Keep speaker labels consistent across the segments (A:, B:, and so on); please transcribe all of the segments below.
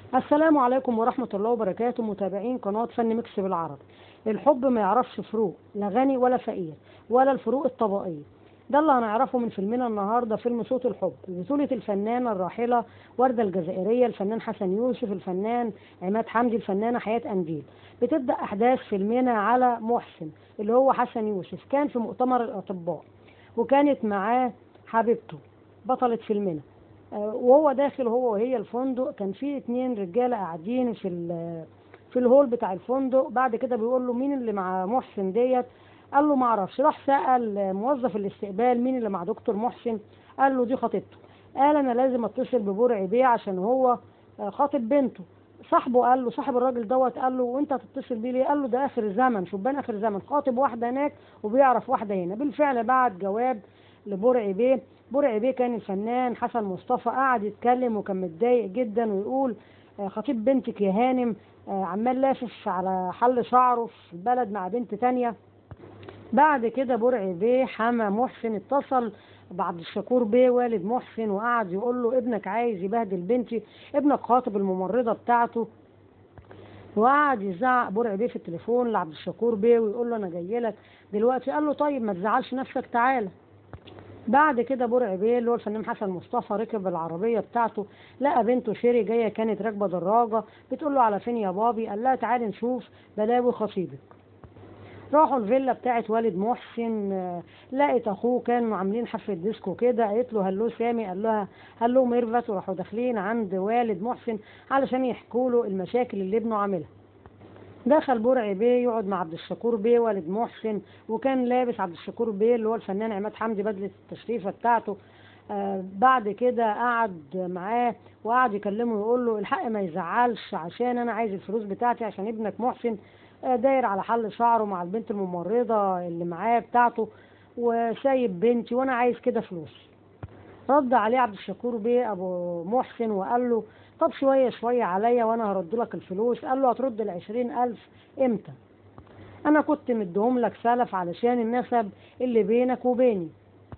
A: السلام عليكم ورحمة الله وبركاته متابعين قناة فن ميكس بالعربي الحب ما يعرفش فروق لا غني ولا فقير ولا الفروق الطبقية ده اللي هنعرفه من فيلمنا النهاردة فيلم صوت الحب بطولة الفنانة الراحلة وردة الجزائرية الفنان حسن يوسف الفنان عماد حمدي الفنانة حياة أنديل بتبدأ أحداث فيلمنا على محسن اللي هو حسن يوسف كان في مؤتمر الأطباء وكانت معاه حبيبته بطلة فيلمنا آه، وهو داخل هو وهي الفندق كان في اتنين رجاله قاعدين في ال- في الهول بتاع الفندق بعد كده بيقول له مين اللي مع محسن ديت قال له ما اعرفش راح سال موظف الاستقبال مين اللي مع دكتور محسن قال له دي خطيبته قال انا لازم اتصل ببرع بيه عشان هو آه، خاطب بنته صاحبه قال له صاحب الراجل دوت قال له وانت هتتصل بيه ليه قال له ده اخر زمن شبان اخر زمن خاطب واحده هناك وبيعرف واحده هنا بالفعل بعت جواب لبرع بيه برع بيه كان الفنان حسن مصطفى قعد يتكلم وكان متضايق جدا ويقول آه، خطيب بنتك يا هانم آه، عمال لافف على حل شعره في البلد مع بنت تانية بعد كده برع بيه حمى محسن اتصل بعبد الشكور بيه والد محسن وقعد يقول له ابنك عايز يبهدل بنتي ابنك خاطب الممرضة بتاعته وقعد يزعق برع بيه في التليفون لعبد الشكور بيه ويقول له انا جاي لك دلوقتي قال له طيب ما تزعلش نفسك تعالى بعد كده برع بيه اللي هو الفنان حسن مصطفى ركب العربيه بتاعته لقى بنته شيري جايه كانت راكبه دراجه بتقول له على فين يا بابي قال لها تعالي نشوف بلاوي خطيبك راحوا الفيلا بتاعت والد محسن آه، لقت اخوه كانوا عاملين حفله ديسكو كده قالت له هلو سامي قال لها هلو ميرفت وراحوا داخلين عند والد محسن علشان يحكوا له المشاكل اللي ابنه عاملها دخل برع بيه يقعد مع عبد الشكور بيه والد محسن وكان لابس عبد الشكور بيه اللي هو الفنان عماد حمدي بدله التشريفه بتاعته آه بعد كده قعد معاه وقعد يكلمه ويقول له الحق ما يزعلش عشان انا عايز الفلوس بتاعتي عشان ابنك محسن آه داير على حل شعره مع البنت الممرضه اللي معاه بتاعته وسايب بنتي وانا عايز كده فلوس رد عليه عبد الشكور بيه ابو محسن وقال له طب شويه شويه عليا وانا هرد لك الفلوس قال له هترد العشرين الف امتى انا كنت مديهم لك سلف علشان النسب اللي بينك وبيني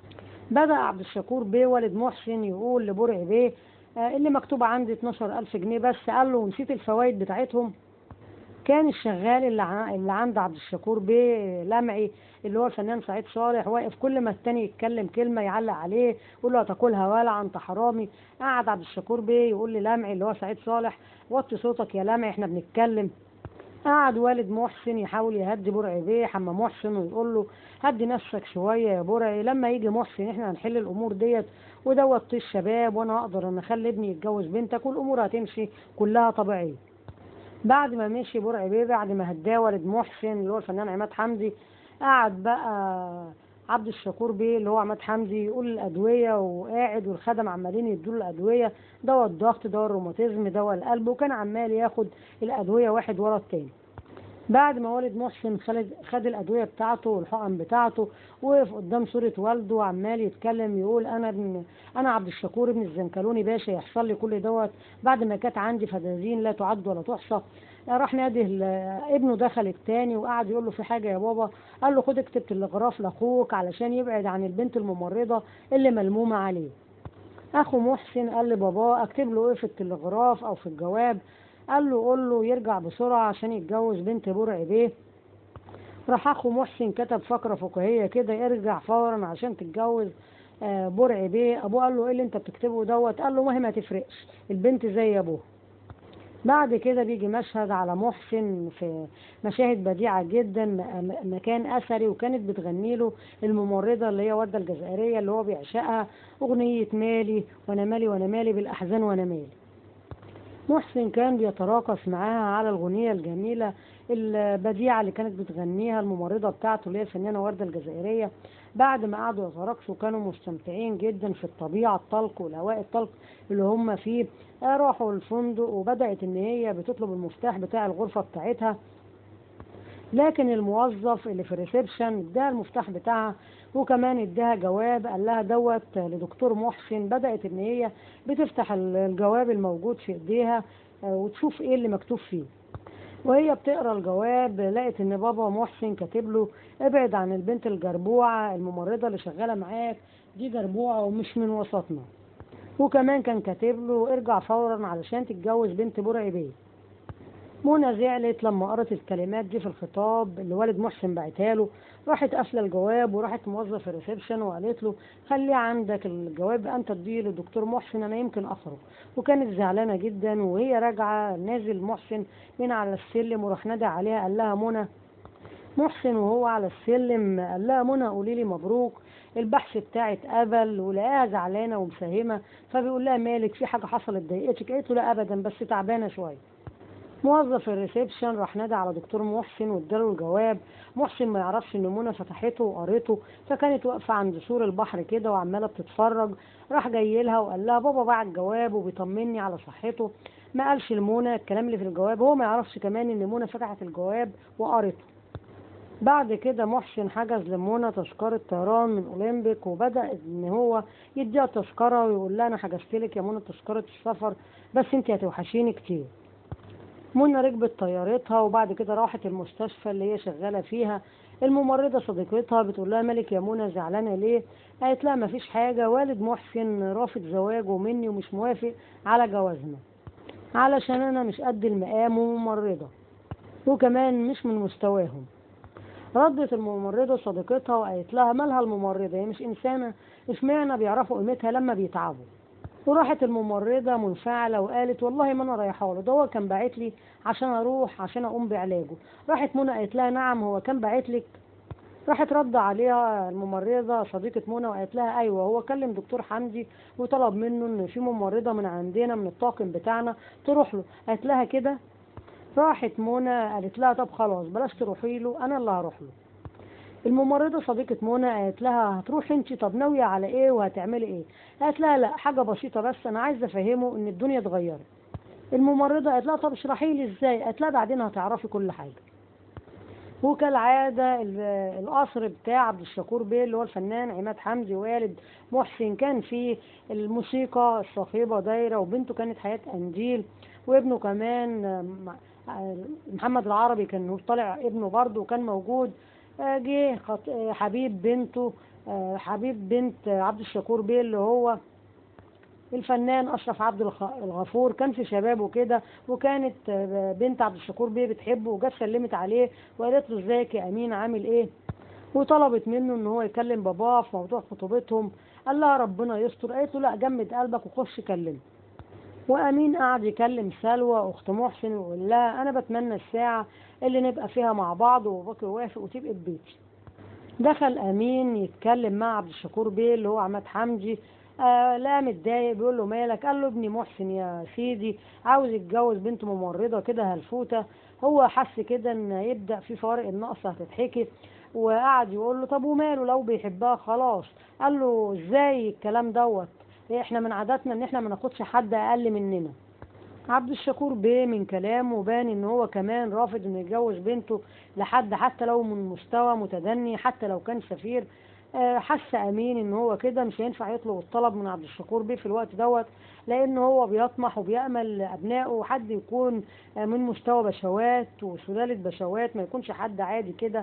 A: بدأ عبد الشكور بيه والد محسن يقول لبرع بيه آه، اللي مكتوب عندي 12 ألف جنيه بس قال له ونسيت الفوائد بتاعتهم كان الشغال اللي, ع... اللي عند عبد الشكور بيه لمعي اللي هو الفنان سعيد صالح واقف كل ما التاني يتكلم كلمه يعلق عليه يقول له هتاكلها ولا انت حرامي قعد عبد الشكور بيه يقول لي لمعي اللي هو سعيد صالح وطي صوتك يا لمعي احنا بنتكلم قعد والد محسن يحاول يهدي برعي بيه حما محسن ويقول له هدي نفسك شويه يا برعي لما يجي محسن احنا هنحل الامور ديت ودوت طيش شباب وانا اقدر ان اخلي ابني يتجوز بنتك والامور هتمشي كلها طبيعيه بعد ما مشي برعي بيه بعد ما هداه والد محسن اللي هو الفنان عماد حمدي قعد بقى عبد الشكور بيه اللي هو عماد حمدي يقول الادويه وقاعد والخدم عمالين يدوا له الادويه دواء الضغط دواء الروماتيزم دواء القلب وكان عمال ياخد الادويه واحد ورا التاني بعد ما والد محسن خد خد الادويه بتاعته والحقن بتاعته وقف قدام صوره والده وعمال يتكلم يقول انا ابن انا عبد الشكور ابن الزنكلوني باشا يحصل لي كل دوت بعد ما كانت عندي فدادين لا تعد ولا تحصى راح نادي ال- ابنه دخل التاني وقعد يقول له في حاجه يا بابا قال له خد اكتب تلغراف لاخوك علشان يبعد عن البنت الممرضه اللي ملمومه عليه اخو محسن قال لباباه اكتب له ايه في التلغراف او في الجواب قال له قول له يرجع بسرعه عشان يتجوز بنت برع بيه راح اخو محسن كتب فقره فكاهيه كده ارجع فورا عشان تتجوز آه، برع بيه ابوه قال له ايه اللي انت بتكتبه دوت قال له ما هي ما تفرقش البنت زي ابوها بعد كده بيجي مشهد على محسن في مشاهد بديعة جدا م- م- مكان أثري وكانت بتغني له الممرضة اللي هي وردة الجزائرية اللي هو بيعشقها أغنية مالي وأنا مالي وأنا مالي بالأحزان وأنا مالي محسن كان بيتراقص معاها على الأغنية الجميلة البديعة اللي كانت بتغنيها الممرضة بتاعته اللي هي الفنانة وردة الجزائرية بعد ما قعدوا يتراقصوا كانوا مستمتعين جدا في الطبيعة الطلق والهواء الطلق اللي هم فيه آه، راحوا الفندق وبدأت إن هي بتطلب المفتاح بتاع الغرفة بتاعتها لكن الموظف اللي في الريسبشن اداها المفتاح بتاعها وكمان اداها جواب قال لها دوت لدكتور محسن بدأت ان هي بتفتح ال- الجواب الموجود في ايديها آه، وتشوف ايه اللي مكتوب فيه وهي بتقرا الجواب لقت ان بابا محسن كاتب له ابعد عن البنت الجربوعه الممرضه اللي شغاله معاك دي جربوعه ومش من وسطنا وكمان كان كاتب له ارجع فورا علشان تتجوز بنت برعي بيه منى زعلت لما قرت الكلمات دي في الخطاب اللي والد محسن بعتها له راحت قافله الجواب وراحت موظف الريسبشن وقالت له خليه عندك الجواب انت تديه للدكتور محسن انا يمكن اخرج وكانت زعلانه جدا وهي راجعه نازل محسن من على السلم وراح نادى عليها قال لها منى محسن وهو على السلم قال لها منى قولي لي مبروك البحث بتاعي اتقبل ولقاها زعلانه ومساهمه فبيقول لها مالك في حاجه حصلت ضايقتك قالت له لا ابدا بس تعبانه شويه موظف الريسبشن راح نادى على دكتور محسن واداله الجواب محسن ما يعرفش ان منى فتحته وقريته فكانت واقفه عند سور البحر كده وعماله بتتفرج راح جاي لها وقال لها بابا باع الجواب وبيطمني على صحته ما قالش لمنى الكلام اللي في الجواب هو ما يعرفش كمان ان منى فتحت الجواب وقرته بعد كده محسن حجز لمنى تذكرة طيران من أولمبيك وبدأ إن هو يديها تذكرة ويقول لها أنا حجزت لك يا منى تذكرة السفر بس أنت هتوحشيني كتير منى ركبت طيارتها وبعد كده راحت المستشفى اللي هي شغالة فيها الممرضة صديقتها بتقول لها مالك يا منى زعلانة ليه؟ قالت لها مفيش حاجة والد محسن رافض زواجه مني ومش موافق على جوازنا علشان أنا مش قد المقام وممرضة وكمان مش من مستواهم ردت الممرضة صديقتها وقالت لها مالها الممرضة هي مش إنسانة اشمعنى بيعرفوا قيمتها لما بيتعبوا وراحت الممرضة منفعلة وقالت والله ما أنا رايحة له ده هو كان باعت لي عشان أروح عشان أقوم بعلاجه راحت منى قالت لها نعم هو كان باعت لك راحت رد عليها الممرضة صديقة منى وقالت لها أيوة هو كلم دكتور حمدي وطلب منه إن في ممرضة من عندنا من الطاقم بتاعنا تروح له قالت لها كده راحت منى قالت لها طب خلاص بلاش تروحي له أنا اللي هروح له الممرضة صديقة منى قالت لها هتروحي انت طب ناوية على ايه وهتعملي ايه قالت لها لا حاجة بسيطة بس انا عايزة افهمه ان الدنيا اتغيرت الممرضة قالت لها طب اشرحي لي ازاي قالت لها بعدين هتعرفي كل حاجة وكالعادة ال- القصر بتاع عبد الشكور بيه اللي هو الفنان عماد حمدي والد محسن كان فيه الموسيقى الصاخبة دايرة وبنته كانت حياة أنجيل وابنه كمان آم، آه، محمد العربي كان طالع ابنه برضه وكان موجود آه، جه خط- آه، حبيب بنته آه، حبيب بنت عبد الشكور بيه اللي هو الفنان اشرف عبد الخ- الغفور كان في شبابه كده وكانت آه، بنت عبد الشكور بيه بتحبه وجت سلمت عليه وقالت له ازيك يا امين عامل ايه وطلبت منه ان هو يكلم باباه في موضوع خطوبتهم قال لها ربنا يستر قالت له لا جمد قلبك وخش كلمه وامين قعد يكلم سلوى اخت محسن ويقول لها انا بتمنى الساعه اللي نبقى فيها مع بعض وباباك يوافق وتبقى في بيتي دخل امين يتكلم مع عبد الشكور بيه اللي هو عماد حمدي آه لا متضايق بيقول له مالك قال له ابني محسن يا سيدي عاوز يتجوز بنت ممرضه كده هلفوته هو حس كده ان يبدا في فوارق النقص هتتحكي وقعد يقول له طب وماله لو بيحبها خلاص قال له ازاي الكلام دوت احنا من عاداتنا ان احنا ما ناخدش حد اقل مننا عبد الشكور بيه من كلامه بان ان هو كمان رافض انه يتجوز بنته لحد حتى لو من مستوى متدني حتى لو كان سفير آه، حس امين ان هو كده مش هينفع يطلب الطلب من عبد الشكور بيه في الوقت دوت لان هو بيطمح وبيامل ابنائه حد يكون آه، من مستوى بشوات وسلاله بشوات ما يكونش حد عادي كده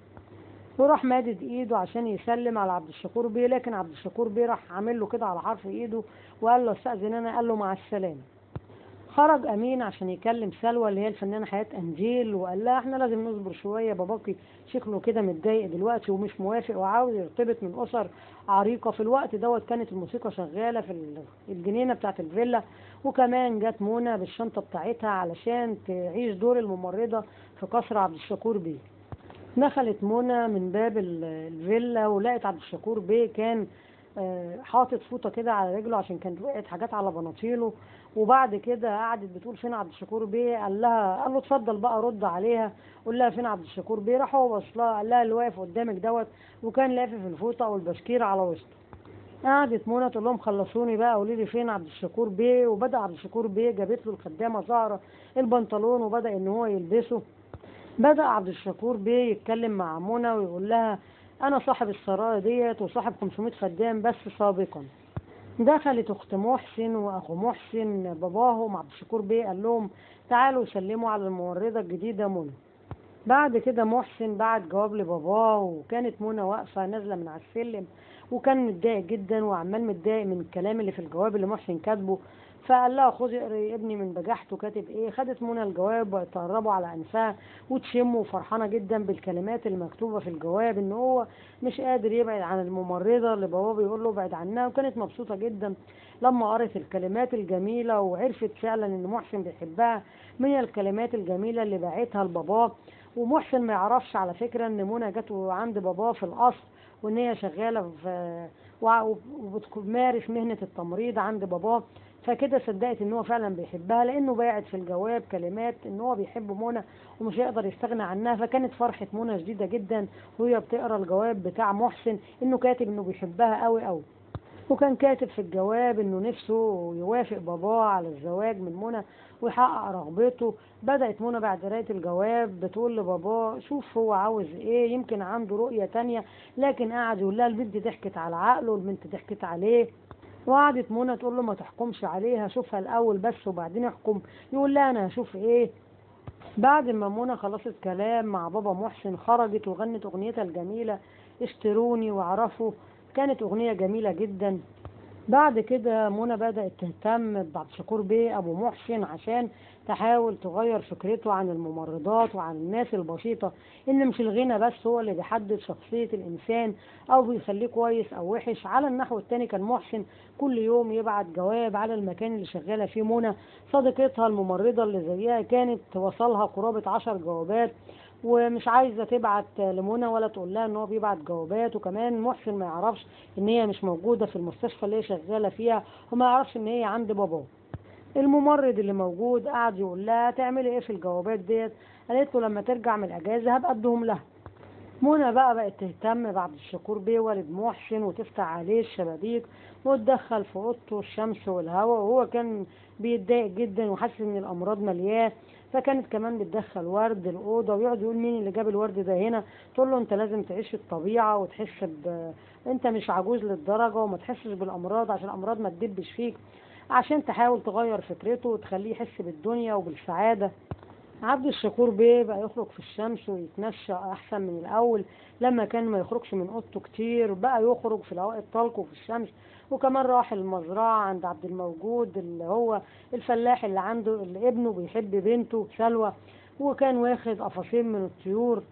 A: وراح مادد ايده عشان يسلم على عبد الشكور بيه لكن عبد الشكور بيه راح عامل له كده على حرف ايده وقال له استاذن انا قال له مع السلامه خرج امين عشان يكلم سلوى اللي هي الفنانه حياه انجيل وقال لها احنا لازم نصبر شويه باباكي شكله كده متضايق دلوقتي ومش موافق وعاوز يرتبط من اسر عريقه في الوقت دوت كانت الموسيقى شغاله في ال- الجنينه بتاعه الفيلا وكمان جت منى بالشنطه بتاعتها علشان تعيش دور الممرضه في قصر عبد الشكور بيه دخلت منى من باب ال- الفيلا ولقت عبد الشكور بيه كان آه، حاطط فوطه كده على رجله عشان كانت وقعت حاجات على بناطيله وبعد كده قعدت بتقول فين عبد الشكور بيه قال لها قال له اتفضل بقى رد عليها قول لها فين عبد الشكور بيه راح هو بص لها قال لها اللي واقف قدامك دوت وكان لافف الفوطه والبشكير على وسطه قعدت منى تقول لهم خلصوني بقى قولي لي فين عبد الشكور بيه وبدا عبد الشكور بيه جابت له الخدامه زهره البنطلون وبدا ان هو يلبسه بدأ عبد الشكور بيه يتكلم مع منى ويقول لها أنا صاحب السرايا ديت وصاحب 500 خدام بس سابقا دخلت أخت محسن وأخو محسن باباهم عبد الشكور بيه قال لهم تعالوا سلموا على الممرضة الجديدة منى بعد كده محسن بعت جواب لباباه وكانت منى واقفة نازلة من على السلم وكان متضايق جدا وعمال متضايق من الكلام اللي في الجواب اللي محسن كاتبه فقال لها خدي اقري ابني من بجاحته كاتب ايه خدت منى الجواب وقت تقربه على انفها وتشمه وفرحانه جدا بالكلمات المكتوبه في الجواب ان هو مش قادر يبعد عن الممرضه اللي باباه بيقول له ابعد عنها وكانت مبسوطه جدا لما قرت الكلمات الجميله وعرفت فعلا ان محسن بيحبها من الكلمات الجميله اللي باعتها لباباه ومحسن ما يعرفش على فكره ان منى جت عند باباه في القصر وان هي شغاله في وع- وبتمارس مهنه التمريض عند باباه فكده صدقت ان هو فعلا بيحبها لانه باعت في الجواب كلمات ان هو بيحب منى ومش هيقدر يستغنى عنها فكانت فرحه منى شديده جدا وهي بتقرا الجواب بتاع محسن انه كاتب انه بيحبها قوي قوي وكان كاتب في الجواب انه نفسه يوافق باباه على الزواج من منى ويحقق رغبته بدأت منى بعد قراية الجواب بتقول لباباه شوف هو عاوز ايه يمكن عنده رؤية تانية لكن قعد يقول لها البنت ضحكت على عقله والبنت ضحكت عليه وقعدت منى تقول له ما تحكمش عليها شوفها الاول بس وبعدين احكم يقول لها انا هشوف ايه بعد ما منى خلصت كلام مع بابا محسن خرجت وغنت اغنيتها الجميلة اشتروني واعرفوا كانت اغنية جميلة جدا بعد كده منى بدأت تهتم بعد شكور بيه أبو محسن عشان تحاول تغير فكرته عن الممرضات وعن الناس البسيطة إن مش الغنى بس هو اللي بيحدد شخصية الإنسان أو بيخليه كويس أو وحش على النحو التاني كان محسن كل يوم يبعت جواب على المكان اللي شغالة فيه منى صديقتها الممرضة اللي زيها كانت توصلها قرابة عشر جوابات ومش عايزه تبعت لمنى ولا تقول لها ان هو بيبعت جوابات وكمان محسن ما يعرفش ان هي مش موجوده في المستشفى اللي هي شغاله فيها وما يعرفش ان هي عند باباه الممرض اللي موجود قعد يقول لها تعملي ايه في الجوابات ديت قالت له لما ترجع من الاجازه هبقى اديهم لها منى بقى بقت تهتم بعد الشكور بيه والد محسن وتفتح عليه الشبابيك وتدخل في اوضته الشمس والهواء وهو كان بيتضايق جدا وحاسس ان الامراض ملياه فكانت كمان بتدخل ورد الاوضه ويقعد يقول مين اللي جاب الورد ده هنا تقول له انت لازم تعيش الطبيعه وتحس ب انت مش عجوز للدرجه وما تحسش بالامراض عشان الامراض ما تدبش فيك عشان تحاول تغير فكرته وتخليه يحس بالدنيا وبالسعاده عبد الشكور بيه بقى يخرج في الشمس ويتمشى احسن من الاول لما كان ما يخرجش من اوضته كتير بقى يخرج في الاوقات الطلق وفي الشمس وكمان راح المزرعة عند عبد الموجود اللي هو الفلاح اللي عنده اللي ابنه بيحب بنته سلوى وكان واخد قفصين من الطيور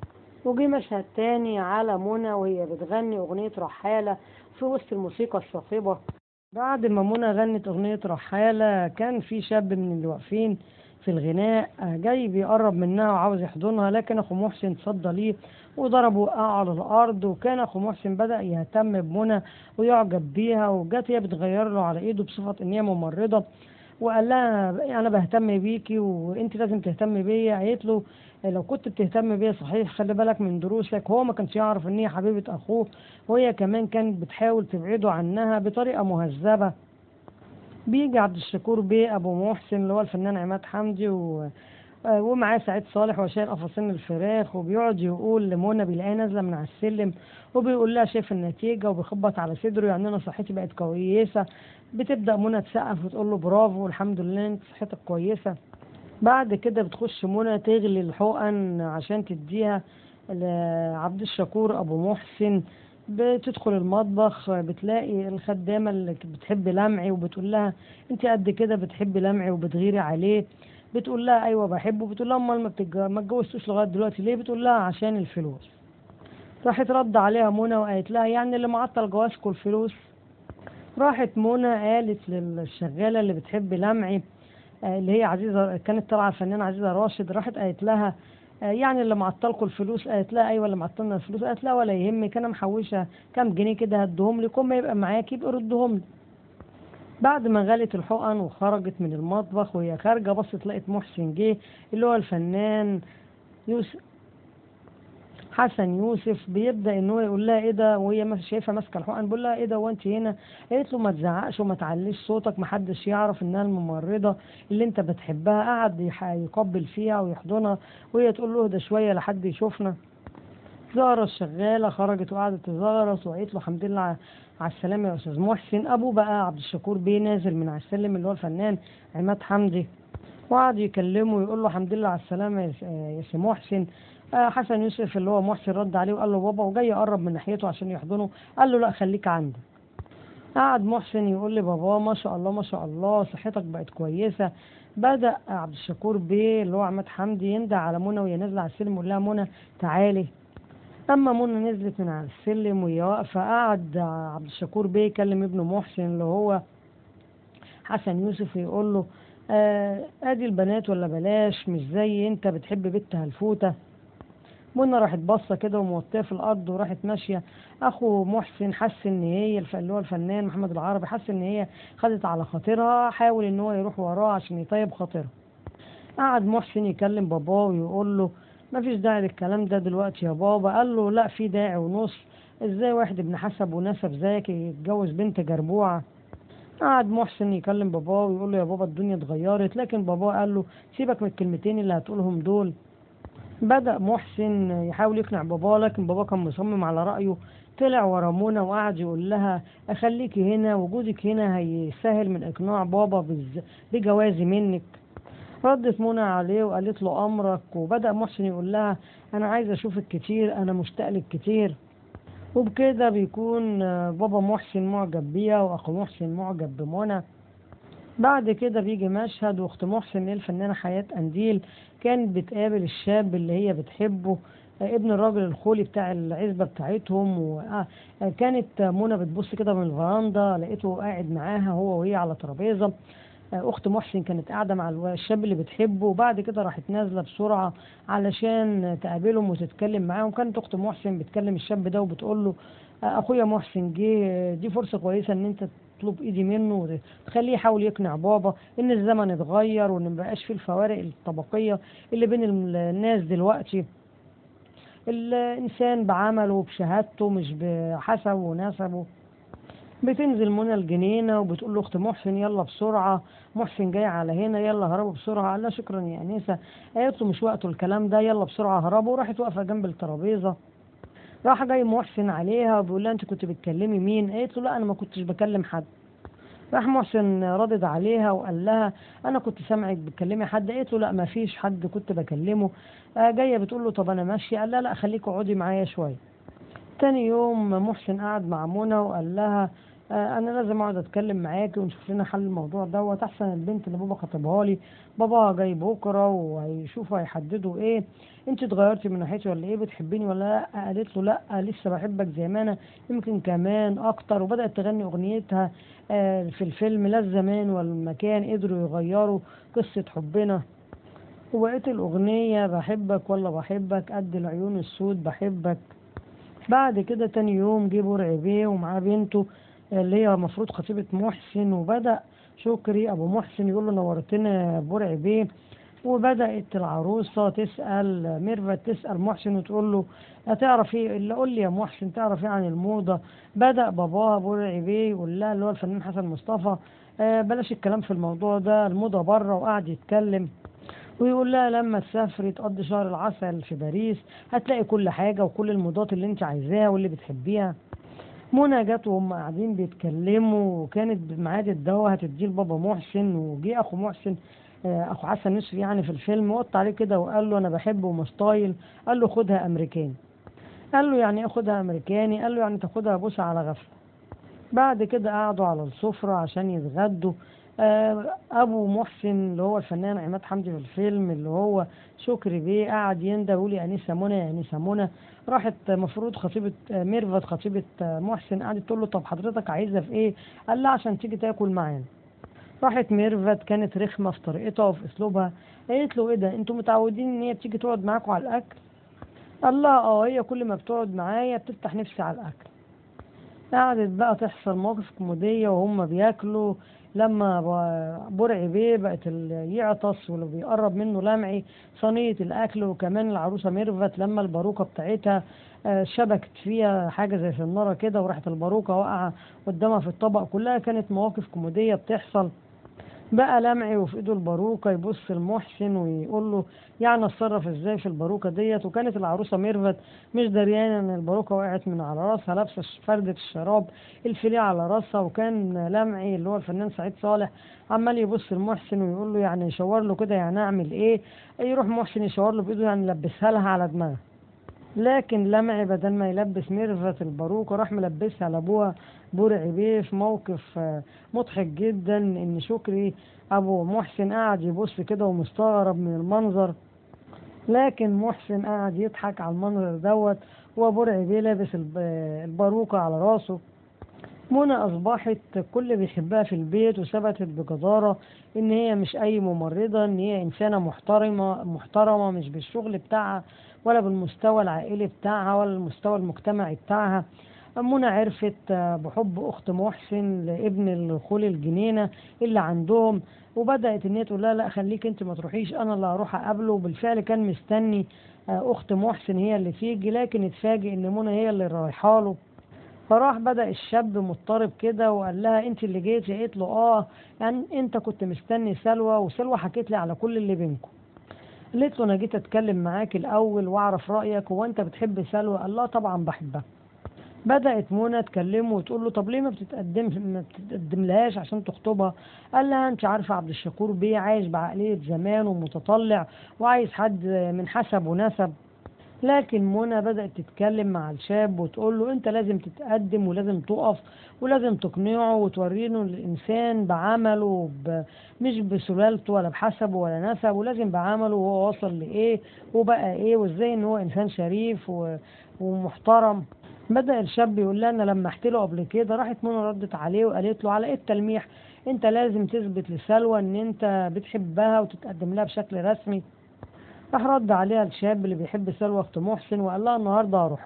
A: وجي مشهد تاني على منى وهي بتغني أغنية رحالة في وسط الموسيقى الصاخبة بعد ما منى غنت أغنية رحالة كان في شاب من اللي واقفين في الغناء جاي بيقرب منها وعاوز يحضنها لكن أخو محسن صدى ليه وضربه وقع على الأرض وكان أخو محسن بدأ يهتم بمنى ويعجب بيها وجت هي بتغير له على إيده بصفة إن هي ممرضة وقال لها أنا بهتم بيكي وأنت لازم تهتمي بيا قالت له لو كنت بتهتم بيا صحيح خلي بالك من دروسك هو ما كانش يعرف ان هي حبيبة اخوه وهي كمان كانت بتحاول تبعده عنها بطريقة مهذبة بيجي عبد الشكور بيه ابو محسن اللي هو الفنان عماد حمدي و... ومعاه سعيد صالح وشايل قفصين الفراخ وبيقعد يقول لمنى بيلاقيها نازله من على السلم وبيقول لها شايف النتيجه وبيخبط على صدره يعني انا صحتي بقت كويسه بتبدا منى تسقف وتقول له برافو الحمد لله انت صحتك كويسه بعد كده بتخش منى تغلي الحقن عشان تديها لعبد الشكور ابو محسن بتدخل المطبخ بتلاقي الخدامة اللي بتحب لمعي وبتقول لها انت قد كده بتحبي لمعي وبتغيري عليه بتقول لها ايوه بحبه بتقول لها امال ما بتتج- ما اتجوزتوش لغايه دلوقتي ليه بتقول لها عشان الفلوس راحت رد عليها منى وقالت لها يعني اللي معطل جوازكم الفلوس راحت منى قالت للشغاله اللي بتحب لمعي آه، اللي هي عزيزه كانت طالعه الفنانه عزيزه راشد راحت قالت لها آه، يعني اللي معطلكوا الفلوس قالت لها ايوه اللي معطلنا الفلوس قالت لها ولا يهمك انا محوشه كام جنيه كده هديهم لك ما يبقى معاكي يبقى ردهم لي بعد ما غلت الحقن وخرجت من المطبخ وهي خارجه بصت لقت محسن جه اللي هو الفنان يوسف حسن يوسف بيبدا ان هو يقول لها ايه ده وهي مس- شايفه ماسكه الحقن بيقول لها ايه ده وانت هنا قالت له ما تزعقش وما تعليش صوتك محدش يعرف انها الممرضه اللي انت بتحبها قعد يح- يقبل فيها ويحضنها وهي تقول له اهدى شويه لحد يشوفنا زهرة الشغالة خرجت وقعدت تزغرط وقالت له الحمد لله ع- على السلامة يا أستاذ محسن أبوه بقى عبد الشكور بيه نازل من على السلم اللي هو الفنان عماد حمدي وقعد يكلمه يقول له الحمد لله على السلامة يا س- يا سي محسن آه، حسن يوسف اللي هو محسن رد عليه وقال له بابا وجاي يقرب من ناحيته عشان يحضنه قال له لا خليك عندك قعد محسن يقول لي بابا ما شاء الله ما شاء الله صحتك بقت كويسة بدأ عبد الشكور بيه اللي هو عماد حمدي يندى على منى وهي نازلة على السلم ويقول لها منى تعالي أما منى نزلت من على السلم وهي واقفة قعد عبد الشكور بيه يكلم ابنه محسن اللي هو حسن يوسف يقول له آه ادي البنات ولا بلاش مش زي انت بتحب بنت هلفوته منى راحت باصه كده وموطيه في الارض وراحت ماشيه اخو محسن حس ان هي الف- اللي هو الفنان محمد العربي حس ان هي خدت على خاطرها حاول ان هو يروح وراه عشان يطيب خاطرها قعد محسن يكلم باباه ويقول له ما فيش داعي للكلام ده دلوقتي يا بابا قال له لا في داعي ونص ازاي واحد ابن حسب ونسب زيك يتجوز بنت جربوعه قعد محسن يكلم باباه ويقول له يا بابا الدنيا اتغيرت لكن باباه قال له سيبك من الكلمتين اللي هتقولهم دول بدأ محسن يحاول يقنع باباه لكن باباه كان مصمم على رأيه طلع ورا منى وقعد يقول لها أخليكي هنا وجودك هنا هيسهل من إقناع بابا بز- بجوازي منك ردت منى عليه وقالت له أمرك وبدأ محسن يقول لها أنا عايز أشوفك كتير أنا مشتاق لك كتير وبكده بيكون آه، بابا محسن معجب بيها واخو محسن معجب بمنى بعد كده بيجي مشهد واخت محسن اللي هي الفنانه حياه قنديل كانت بتقابل الشاب اللي هي بتحبه آه، ابن الراجل الخولي بتاع العزبه بتاعتهم وكانت منى بتبص كده من الفراندا لقيته قاعد معاها هو وهي على ترابيزه آه، اخت محسن كانت قاعده مع الو- الشاب اللي بتحبه وبعد كده راحت نازله بسرعه علشان تقابلهم وتتكلم معاهم كانت اخت محسن بتكلم الشاب ده وبتقول له آه، اخويا محسن جه آه، دي فرصه كويسه ان انت تطلب ايدي منه وتخليه يحاول يقنع بابا ان الزمن اتغير وان مبقاش فيه الفوارق الطبقيه اللي بين ال- الناس دلوقتي الانسان بعمله بشهادته مش بحسبه ونسبه بتنزل منى الجنينة وبتقول له اخت محسن يلا بسرعة محسن جاي على هنا يلا هربوا بسرعة قال لها شكرا يا أنسة قالت له مش وقته الكلام ده يلا بسرعة هربوا وراحت واقفة جنب الترابيزة راح جاي محسن عليها وبيقول لها انت كنت بتكلمي مين قالت له لا انا ما كنتش بكلم حد راح محسن ردد عليها وقال لها انا كنت سامعك بتكلمي حد قالت له لا ما فيش حد كنت بكلمه آه، جايه بتقول له طب انا ماشيه قال لها لا خليكي اقعدي معايا شويه تاني يوم محسن قعد مع منى وقال لها آه، انا لازم اقعد اتكلم معاكي ونشوف لنا حل الموضوع دوت احسن البنت اللي بابا خطبها لي بابا جاي بكره وهيشوفوا هيحددوا ايه انت اتغيرتي من ناحيتي ولا ايه بتحبيني ولا لا قالت له لا لسه بحبك زي ما انا يمكن كمان اكتر وبدات تغني اغنيتها آه، في الفيلم لا الزمان ولا المكان قدروا يغيروا قصه حبنا وبقيت الأغنية بحبك ولا بحبك قد العيون السود بحبك بعد كده تاني يوم جه برع بيه ومعاه بنته اللي هي المفروض خطيبة محسن وبدأ شكري أبو محسن يقول له نورتنا يا برع بيه وبدأت العروسة تسأل ميرفت تسأل محسن وتقول له هتعرف ايه اللي قول لي يا محسن تعرف ايه عن الموضة بدأ باباها برع بيه يقول لها اللي هو الفنان حسن مصطفى آه بلاش الكلام في الموضوع ده الموضة بره وقعد يتكلم ويقول لها لما تسافري تقضي شهر العسل في باريس هتلاقي كل حاجة وكل الموضات اللي انت عايزاها واللي بتحبيها منى جت وهم قاعدين بيتكلموا وكانت بميعاد الدواء هتديه لبابا محسن وجي اخو محسن آه، اخو حسن يوسف يعني في الفيلم وقط عليه كده وقال له انا بحبه ومش طايل قال له خدها امريكاني قال له يعني ايه خدها امريكاني قال له يعني تاخدها بوسه على غفله بعد كده قعدوا على السفرة عشان يتغدوا آه، ابو محسن اللي هو الفنان عماد حمدي في الفيلم اللي هو شكري بيه قعد يندى ويقول يا انسه منى يا انسه منى راحت مفروض خطيبه آه، ميرفت خطيبه آه، محسن قعدت تقول له طب حضرتك عايزه في ايه؟ قال لها عشان تيجي تاكل معانا راحت ميرفت كانت رخمه في طريقتها وفي اسلوبها قالت له ايه ده انتوا متعودين ان هي بتيجي تقعد معاكم على الاكل؟ قال لها اه هي كل ما بتقعد معايا بتفتح نفسي على الاكل قعدت بقى تحصل مواقف كوميدية وهم بياكلوا لما ب- برع بيه بقت اللي يعطس واللي بيقرب منه لمعي صينية الأكل وكمان العروسة ميرفت لما الباروكة بتاعتها آه، شبكت فيها حاجة زي سنارة كده وراحت الباروكة واقعة قدامها في الطبق كلها كانت مواقف كوميدية بتحصل بقى لمعي وفي ايده الباروكة يبص لمحسن ويقول له يعني اتصرف ازاي في الباروكة ديت وكانت العروسة ميرفت مش دريانة ان الباروكة وقعت من على راسها لابسة فردة الشراب الفيليه على راسها وكان لمعي اللي هو الفنان سعيد صالح عمال يبص لمحسن ويقول له يعني يشاور له كده يعني اعمل ايه يروح محسن يشاور له بايده يعني يلبسها لها على دماغها لكن لمعي بدل ما يلبس ميرفت الباروكة راح ملبسها لابوها برعي بيه في موقف آه، مضحك جدا ان شكري ابو محسن قاعد يبص كده ومستغرب من المنظر لكن محسن قاعد يضحك على المنظر دوت وبرعي بيه لابس الب- الباروكة على راسه منى أصبحت كل بيحبها في البيت وثبتت بجدارة إن هي مش أي ممرضة إن هي إنسانة محترمة محترمة مش بالشغل بتاعها ولا بالمستوى العائلي بتاعها ولا المستوى المجتمعي بتاعها منى عرفت آه، بحب أخت محسن لابن الخول الجنينة اللي عندهم وبدأت إن هي تقول لها لا خليك أنت ما تروحيش أنا اللي هروح أقابله وبالفعل كان مستني آه، أخت محسن هي اللي تيجي لكن اتفاجئ إن منى هي اللي رايحة له فراح بدأ الشاب مضطرب كده وقال لها انت اللي جيتي قالت له اه يعني انت كنت مستني سلوى وسلوى حكيت لي على كل اللي بينكم قالت له انا جيت اتكلم معاك الاول واعرف رايك هو انت بتحب سلوى قال لها طبعا بحبها بدأت منى تكلمه وتقول له طب ليه ما بتتقدم ما بتتقدم لهاش عشان تخطبها قال لها انت عارفه عبد الشكور بيه عايش بعقليه زمان ومتطلع وعايز حد من حسب ونسب لكن منى بدأت تتكلم مع الشاب وتقول له انت لازم تتقدم ولازم تقف ولازم تقنعه وتوريه انه الانسان بعمله ب... مش بسلالته ولا بحسبه ولا نسبه ولازم بعمله وهو وصل لايه وبقى ايه وازاي ان هو انسان شريف و... ومحترم بدأ الشاب يقول لها انا لمحت له قبل كده راحت منى ردت عليه وقالت له على ايه التلميح انت لازم تثبت لسلوى ان انت بتحبها وتتقدم لها بشكل رسمي راح رد عليها الشاب اللي بيحب سلوى اخت محسن وقال لها النهارده هروح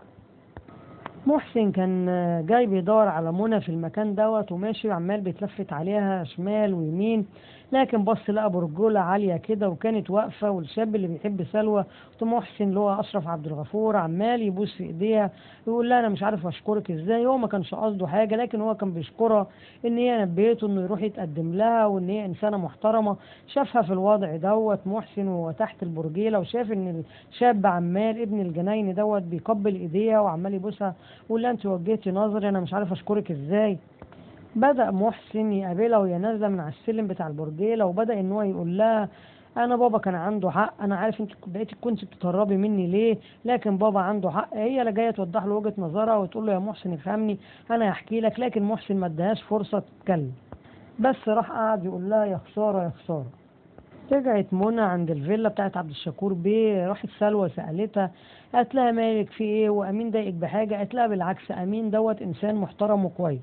A: محسن كان جاي بيدور على منى في المكان دوت وماشي عمال بيتلفت عليها شمال ويمين لكن بص لقى برجولة عالية كده وكانت واقفة والشاب اللي بيحب سلوى اخت محسن اللي هو أشرف عبد الغفور عمال يبوس في ايديها يقول لها أنا مش عارف أشكرك ازاي هو ما كانش قصده حاجة لكن هو كان بيشكرها إن هي نبهته إنه يروح يتقدم لها وإن هي إنسانة محترمة شافها في الوضع دوت محسن وهو تحت البرجيلة وشاف إن الشاب عمال ابن الجناين دوت بيقبل ايديها وعمال يبوسها ويقول لها أنت وجهتي نظري أنا مش عارف أشكرك ازاي بدأ محسن يقابلها وهي نازلة من على السلم بتاع البرجيلة وبدأ إن هو يقول لها أنا بابا كان عنده حق أنا عارف أنت بقيتي كنت بتتهربي مني ليه لكن بابا عنده حق هي اللي جاية توضح له وجهة نظرها وتقول له يا محسن افهمني أنا هحكي لك لكن محسن ما ادهاش فرصة تتكلم بس راح قعد يقول لها يا خسارة يا خسارة رجعت منى عند الفيلا بتاعت عبد الشكور بيه راحت سلوى سألتها قالت لها مالك في ايه وامين ضايقك بحاجة قالت لها بالعكس امين دوت انسان محترم وكويس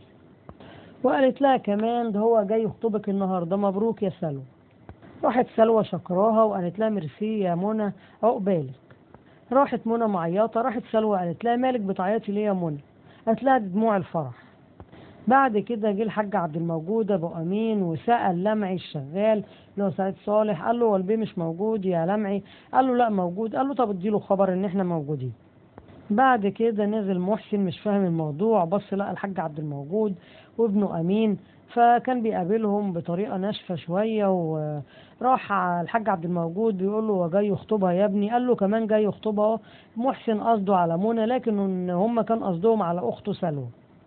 A: وقالت لها كمان ده هو جاي يخطبك النهارده مبروك يا سلوى راحت سلوى شكراها وقالت لها ميرسي يا منى عقبالك راحت منى معيطه راحت سلوى قالت لها مالك بتعيطي ليه يا منى قالت لها دي دموع الفرح بعد كده جه الحاج عبد الموجود ابو امين وسال لمعي الشغال اللي هو سعيد صالح قال له هو البيه مش موجود يا لمعي قال له لا موجود قال له طب اديله خبر ان احنا موجودين بعد كده نزل محسن مش فاهم الموضوع بص لقى الحاج عبد الموجود وابنه امين فكان بيقابلهم بطريقه ناشفه شويه وراح على الحاج عبد الموجود بيقول له هو جاي يخطبها يا ابني قال له كمان جاي يخطبها أهو. محسن قصده على منى لكن ان هم كان قصدهم على اخته سلوى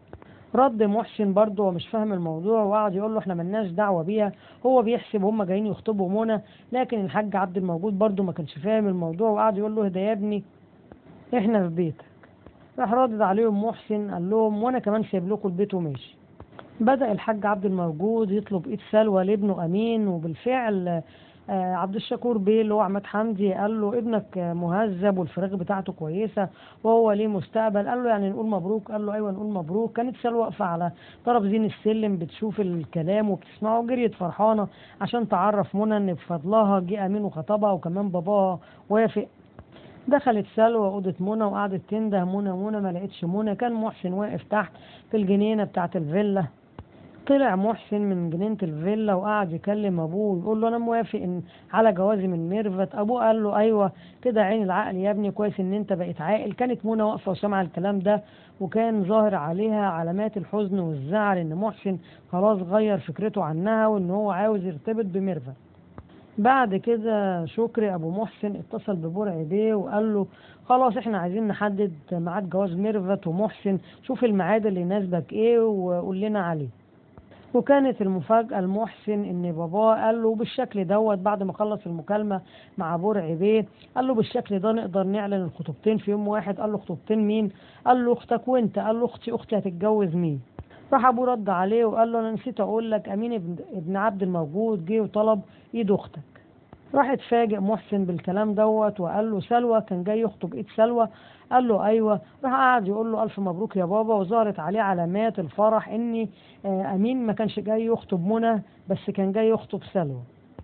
A: رد محسن برضه هو مش فاهم الموضوع وقعد يقول له احنا ملناش دعوه بيها هو بيحسب هم جايين يخطبوا منى لكن الحاج عبد الموجود برضه ما كانش فاهم الموضوع وقعد يقول له اهدى يا ابني احنا في بيتك راح ردد عليهم محسن قال لهم وانا كمان سايب لكم البيت وماشي بدأ الحاج عبد الموجود يطلب ايد سلوى لابنه امين وبالفعل آه، عبد الشكور بيه اللي هو عماد حمدي قال له ابنك آه، مهذب والفراغ بتاعته كويسه وهو ليه مستقبل قال له يعني نقول مبروك قال له ايوه نقول مبروك كانت سلوى واقفه على طرف زين السلم بتشوف الكلام وبتسمعه وجريت فرحانه عشان تعرف منى ان بفضلها جه امين وخطبها وكمان باباها وافق دخلت سلوى اوضه منى وقعدت تنده منى منى ما لقيتش منى كان محسن واقف تحت في الجنينه بتاعه الفيلا طلع محسن من جنينة الفيلا وقعد يكلم ابوه يقول له انا موافق إن على جوازي من ميرفت ابوه قال له ايوه كده عين العقل يا ابني كويس ان انت بقيت عاقل كانت منى واقفه وسامعه الكلام ده وكان ظاهر عليها علامات الحزن والزعل ان محسن خلاص غير فكرته عنها وان هو عاوز يرتبط بميرفت بعد كده شكري ابو محسن اتصل ببرع بيه وقال له خلاص احنا عايزين نحدد ميعاد جواز ميرفت ومحسن شوف الميعاد اللي يناسبك ايه وقول لنا عليه وكانت المفاجأة لمحسن إن باباه قال له بالشكل دوت بعد ما خلص المكالمة مع برع بيه قال له بالشكل ده نقدر نعلن الخطوبتين في يوم واحد قال له خطوبتين مين؟ قال له أختك وأنت قال له أختي أختي هتتجوز مين؟ راح أبوه رد عليه وقال له أنا نسيت أقول لك أمين ابن, ابن عبد الموجود جه وطلب إيد أختك راح اتفاجئ محسن بالكلام دوت وقال له سلوى كان جاي يخطب ايد سلوى قال له ايوه راح قعد يقول له الف مبروك يا بابا وظهرت عليه علامات الفرح اني آه، امين ما كانش جاي يخطب منى بس كان جاي يخطب سلوى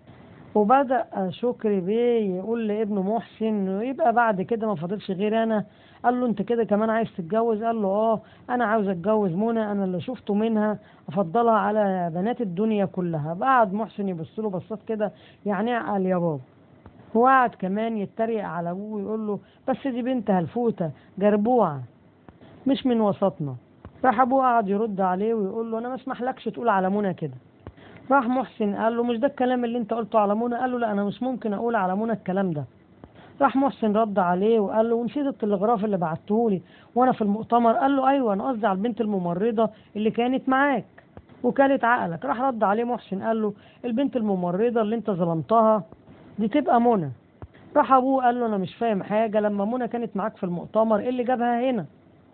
A: وبدأ شكري بيه يقول لابنه محسن يبقى بعد كده ما فاضلش غير انا قال له انت كده كمان عايز تتجوز قال له اه انا عاوز اتجوز منى انا اللي شفته منها افضلها على بنات الدنيا كلها بعد محسن يبص له بصات كده يعني قال يا بابا وقعد كمان يتريق على ابوه ويقول له بس دي بنت هلفوته جربوعه مش من وسطنا راح ابوه قعد يرد عليه ويقول له انا ما اسمحلكش تقول على منى كده راح محسن قال له مش ده الكلام اللي انت قلته على منى قال له لا انا مش ممكن اقول على منى الكلام ده راح محسن رد عليه وقال له ونسيت التلغراف اللي بعتهولي وانا في المؤتمر قال له ايوه انا قصدي على البنت الممرضه اللي كانت معاك وكالت عقلك راح رد عليه محسن قال له البنت الممرضه اللي انت ظلمتها دي تبقى منى راح ابوه قال له انا مش فاهم حاجه لما منى كانت معاك في المؤتمر ايه اللي جابها هنا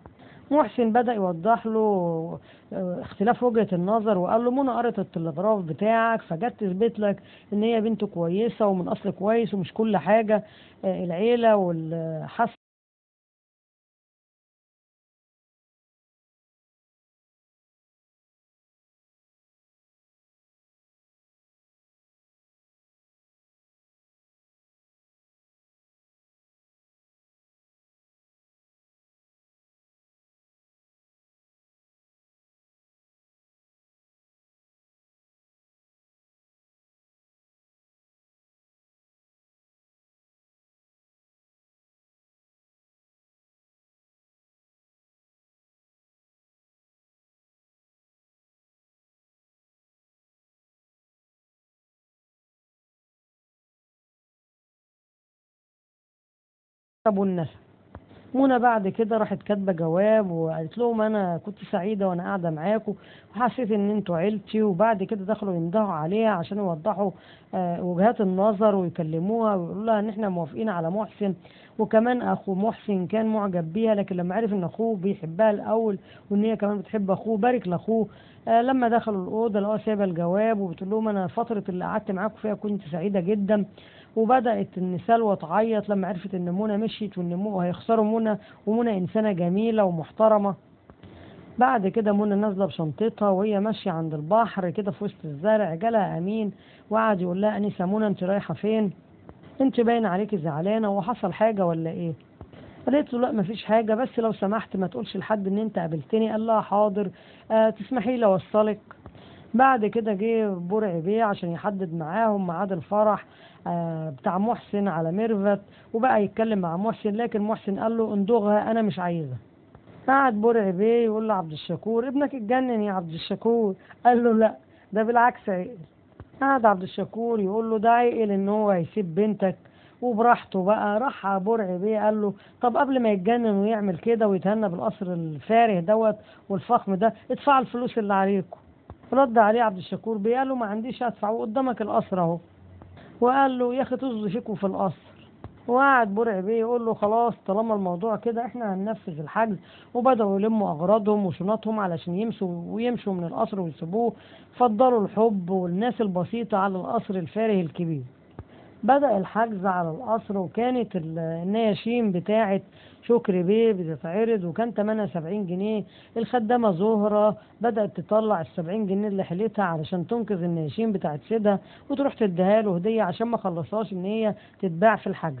A: محسن بدأ يوضح له آه، اختلاف وجهة النظر وقال له منى قرت التلغراف بتاعك فجت تثبت لك ان هي بنت كويسة ومن اصل كويس ومش كل حاجة آه، العيلة والحس ابو النسب منى بعد كده راحت كاتبه جواب وقالت لهم انا كنت سعيده وانا قاعده معاكم وحسيت ان انتوا عيلتي وبعد كده دخلوا يندهوا عليها عشان يوضحوا آه، وجهات النظر ويكلموها ويقولوا لها ان احنا موافقين على محسن وكمان اخو محسن كان معجب بيها لكن لما عرف ان اخوه بيحبها الاول وان هي كمان بتحب اخوه بارك لاخوه آه، لما دخلوا الاوضه لقوها سايبه الجواب وبتقول لهم انا فتره اللي قعدت معاكم فيها كنت سعيده جدا وبدأت ان سلوى تعيط لما عرفت ان منى مشيت وان مو هيخسروا منى ومنى انسانة جميلة ومحترمة بعد كده منى نازلة بشنطتها وهي ماشية عند البحر كده في وسط الزرع جالها امين وقعد يقول لها انسة منى انت رايحة فين انت باين عليكي زعلانة وحصل حاجة ولا ايه قالت له لا مفيش حاجة بس لو سمحت ما تقولش لحد ان انت قابلتني قال لها حاضر آه تسمحي لي اوصلك بعد كده جه برع بيه عشان يحدد معاهم ميعاد الفرح آه، بتاع محسن على ميرفت وبقى يتكلم مع محسن لكن محسن قال له اندغها انا مش عايزها قعد برع بيه يقول له عبد الشكور ابنك اتجنن يا عبد الشكور قال له لا ده بالعكس عقل قعد عبد الشكور يقول له ده عقل ان هو هيسيب بنتك وبراحته بقى راح برع بيه قال له طب قبل ما يتجنن ويعمل كده ويتهنى بالقصر الفارغ دوت والفخم ده ادفع الفلوس اللي عليكم رد عليه عبد الشكور بيه قال له ما عنديش ادفع وقدامك القصر اهو وقال له يا اخي طز فيكم في القصر وقعد برع بيه يقول له خلاص طالما الموضوع كده احنا هننفذ الحجز وبدأوا يلموا اغراضهم وشنطهم علشان يمشوا ويمشوا من القصر ويسيبوه فضلوا الحب والناس البسيطة على القصر الفارغ الكبير بدأ الحجز على القصر وكانت ال- النياشين بتاعة شكري بيه بتتعرض وكان تمنها سبعين جنيه الخدامة زهرة بدأت تطلع السبعين جنيه اللي حلتها علشان تنقذ النياشين بتاعت سيدها وتروح تديها له هدية عشان ما خلصهاش ان هي تتباع في الحجز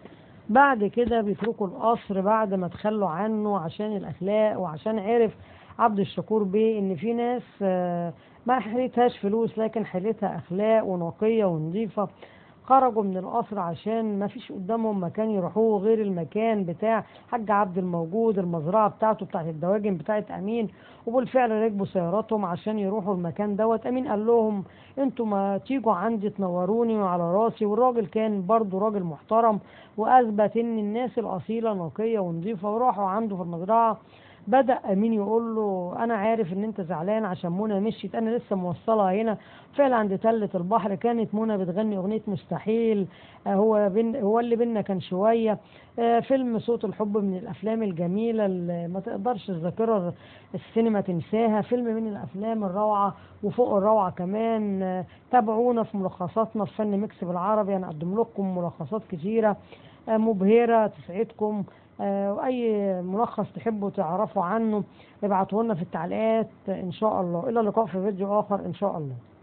A: بعد كده بيتركوا القصر بعد ما تخلوا عنه عشان الأخلاق وعشان عرف عبد الشكور بيه ان في ناس آه، ما حيلتهاش فلوس لكن حيلتها اخلاق ونقيه ونظيفه خرجوا من القصر عشان ما فيش قدامهم مكان يروحوه غير المكان بتاع حاج عبد الموجود المزرعه بتاعته بتاعت الدواجن بتاعت امين وبالفعل ركبوا سياراتهم عشان يروحوا المكان دوت امين قال لهم انتوا ما تيجوا عندي تنوروني وعلى راسي والراجل كان برضه راجل محترم واثبت ان الناس الاصيله نقيه ونظيفه وراحوا عنده في المزرعه بدأ أمين يقول له أنا عارف إن أنت زعلان عشان منى مشيت أنا لسه موصلها هنا فعلا عند تلة البحر كانت منى بتغني أغنية مستحيل آه، هو بين هو اللي بينا كان شوية آه، فيلم صوت الحب من الأفلام الجميلة اللي ما تقدرش الذاكرة السينما تنساها فيلم من الأفلام الروعة وفوق الروعة كمان آه، تابعونا في ملخصاتنا في فن ميكس بالعربي أنا أقدم لكم ملخصات كتيرة آه، مبهرة تسعدكم آه، واي ملخص تحبوا تعرفوا عنه ابعتوه لنا في التعليقات ان شاء الله الى اللقاء في فيديو اخر ان شاء الله